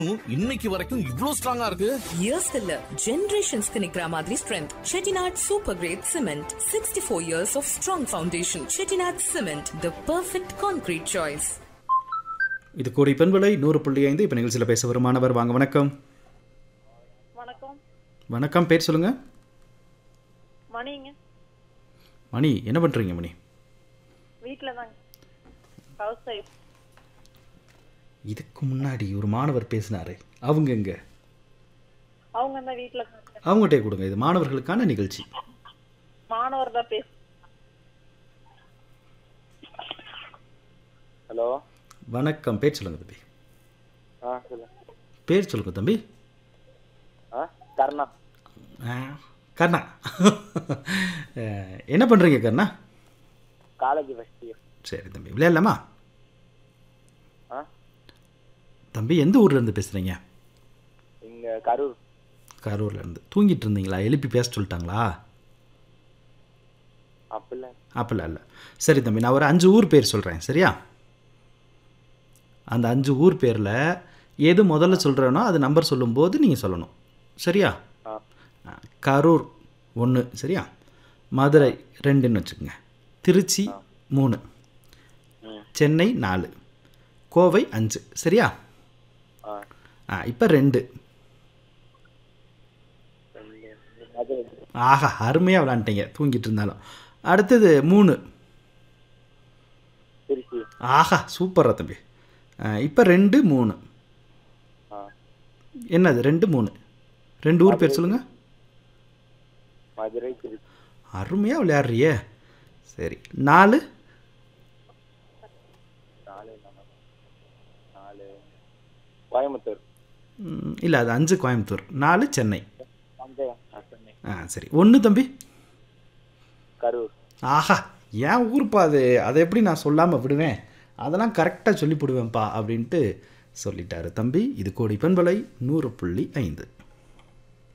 இன்னைக்கு வரைக்கும் இவ்ளோ ஸ்ட்ராங்கா இருக்கு இயர்ஸ்க்கு இல்ல ஜெனரேஷன்ஸ்க்கு நிக்கிற மாதிரி strength Chettinad super grade cement sixty four years of strong foundation Chettinad cement the perfect concrete choice இது கோடி பெண்விலை நூறு புள்ளி ஐந்து இப்போ நிகழ்ச்சியில் பேச வருமானவர் வாங்க வணக்கம் வணக்கம் வணக்கம் பேர் சொல்லுங்கள் மணிங்க மணி என்ன பண்ணுறீங்க மணி வீட்டில் தாங்க ஹவுஸ் ஒய்ஃப் இதுக்கு முன்னாடி ஒரு மாணவர் பேசினாரு அவங்க எங்க அவங்க தான் வீட்டில் அவங்ககிட்டே கொடுங்க இது மாணவர்களுக்கான நிகழ்ச்சி மாணவர் தான் பேசு ஹலோ வணக்கம் பேர் சொல்லுங்க தம்பி ஆ சொல்லு பேர் சொல்லுங்க தம்பி ஆ கர்ணா ஆ, கர்ணா அஹ், என்ன பண்ணுறீங்க கர்ணா காலேஜ் ஃபஸ்ட் இயர் சரி தம்பி விளையாடலாமா ஆ தம்பி எந்த ஊர்லேருந்து பேசுகிறீங்க இங்கே கரூர் கரூர்லேருந்து தூங்கிட்டு இருந்தீங்களா எழுப்பி பேச சொல்லிட்டாங்களா அப்படிலாம் அப்படிலாம் இல்லை சரி தம்பி நான் ஒரு அஞ்சு ஊர் பேர் சொல்கிறேன் சரியா அந்த அஞ்சு ஊர் பேரில் எது முதல்ல சொல்கிறேனோ அது நம்பர் சொல்லும்போது நீங்கள் சொல்லணும் சரியா ஆ ஆ, கரூர் ஒன்று சரியா மதுரை ரெண்டுன்னு வச்சுக்கோங்க திருச்சி மூணு ம் சென்னை நாலு கோவை அஞ்சு சரியா ஆ ஆ இப்போ ரெண்டு மதுரை ஆஹா அருமையாக விளாண்டுட்டீங்க தூங்கிட்டு இருந்தாலும் அடுத்தது மூணு திருச்சி ஆஹா சூப்பரா தம்பி இப்போ ரெண்டு மூணு ஆ என்னது ரெண்டு மூணு ரெண்டு ஊர் பேர் சொல்லுங்கள் மதுரை திருச்சி அருமையாக விளையாடுறியே சரி நாலு நாலு நாலு நாலு கோயம்புத்தூர் இல்லை அது அஞ்சு கோயம்புத்தூர் நாலு சென்னை தஞ்சை சென்னை ஆ சரி ஒன்று தம்பி கரூர் ஆஹா ஏன் ஊருப்பா அது அதை எப்படி நான் சொல்லாமல் விடுவேன் அதெல்லாம் கரெக்டாக சொல்லி விடுவேன்ப்பா அப்படின்ட்டு சொல்லிட்டாரு தம்பி இது கோடி பண்பலை நூறு புள்ளி ஐந்து